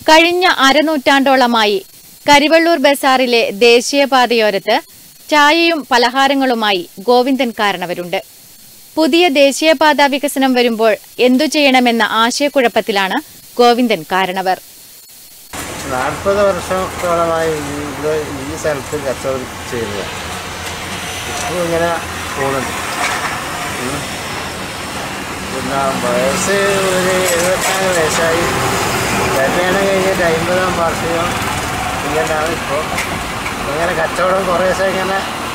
കഴിഞ്ഞ അരനൂറ്റാണ്ടോളമായി കരിവള്ളൂർ ബസാറിലെ ദേശീയപാതയോരത്ത് ചായയും പലഹാരങ്ങളുമായി ഗോവിന്ദൻ കാരണവരുണ്ട് പുതിയ ദേശീയപാത വികസനം വരുമ്പോൾ എന്തു ചെയ്യണമെന്ന ആശയക്കുഴപ്പത്തിലാണ് ഗോവിന്ദൻ കാരണവർ നാൽപ്പത് വർഷത്തോളമായി ഇവിടെ ഈ സ്ഥലത്ത് കച്ചവടം ചെയ്യുന്നത് ഇപ്പോൾ ഇങ്ങനെ പോകുന്നുണ്ട് ഉം. പിന്നെ വയസ്സ് ഒരു എഴുപത്തിനാല് വയസ്സായി കല്യാണം കഴിഞ്ഞിട്ട് അമ്പതാം വാർഷികം ഇങ്ങനെയാണ് ഇപ്പോൾ ഇങ്ങനെ കച്ചവടം കുറേ ദിവസം ഇങ്ങനെ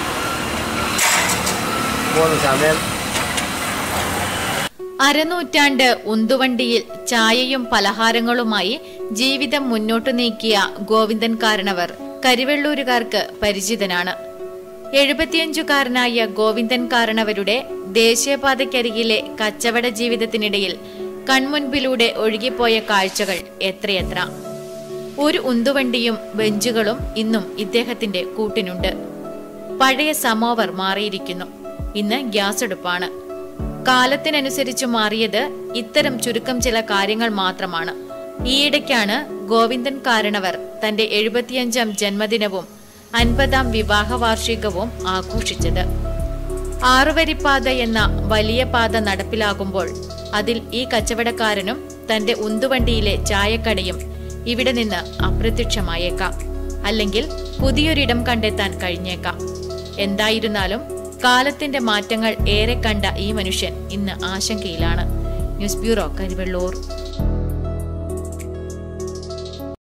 പോകുന്നു സമയം അരനൂറ്റാണ്ട് ഉന്തുവണ്ടിയിൽ ചായയും പലഹാരങ്ങളുമായി ജീവിതം മുന്നോട്ടു നീക്കിയ ഗോവിന്ദൻ കാരണവർ കരിവെള്ളൂരുകാർക്ക് പരിചിതനാണ് എഴുപത്തിയഞ്ചുകാരനായ ഗോവിന്ദൻ കാരണവരുടെ ദേശീയപാതയ്ക്കരികിലെ കച്ചവട ജീവിതത്തിനിടയിൽ കൺമുൻപിലൂടെ ഒഴുകിപ്പോയ കാഴ്ചകൾ എത്രയെത്ര ഒരു ഉന്തുവണ്ടിയും ബെഞ്ചുകളും ഇന്നും ഇദ്ദേഹത്തിന്റെ കൂട്ടിനുണ്ട് പഴയ സമോവർ മാറിയിരിക്കുന്നു ഇന്ന് ഗ്യാസ് അടുപ്പാണ് കാലത്തിനനുസരിച്ച് മാറിയത് ഇത്തരം ചുരുക്കം ചില കാര്യങ്ങൾ മാത്രമാണ് ഈയിടയ്ക്കാണ് ഗോവിന്ദൻ കാരണവർ തന്റെ എഴുപത്തിയഞ്ചാം ജന്മദിനവും അൻപതാം വിവാഹ വാർഷികവും ആഘോഷിച്ചത് ആറുവരിപ്പാത എന്ന വലിയ പാത നടപ്പിലാകുമ്പോൾ അതിൽ ഈ കച്ചവടക്കാരനും തന്റെ ഉന്തുവണ്ടിയിലെ ചായക്കടയും ഇവിടെ നിന്ന് അപ്രത്യക്ഷമായേക്കാം അല്ലെങ്കിൽ പുതിയൊരിടം കണ്ടെത്താൻ കഴിഞ്ഞേക്കാം എന്തായിരുന്നാലും കാലത്തിന്റെ മാറ്റങ്ങൾ ഏറെ കണ്ട ഈ മനുഷ്യൻ ഇന്ന് ആശങ്കയിലാണ് ന്യൂസ് ബ്യൂറോ കരിവെള്ളൂർ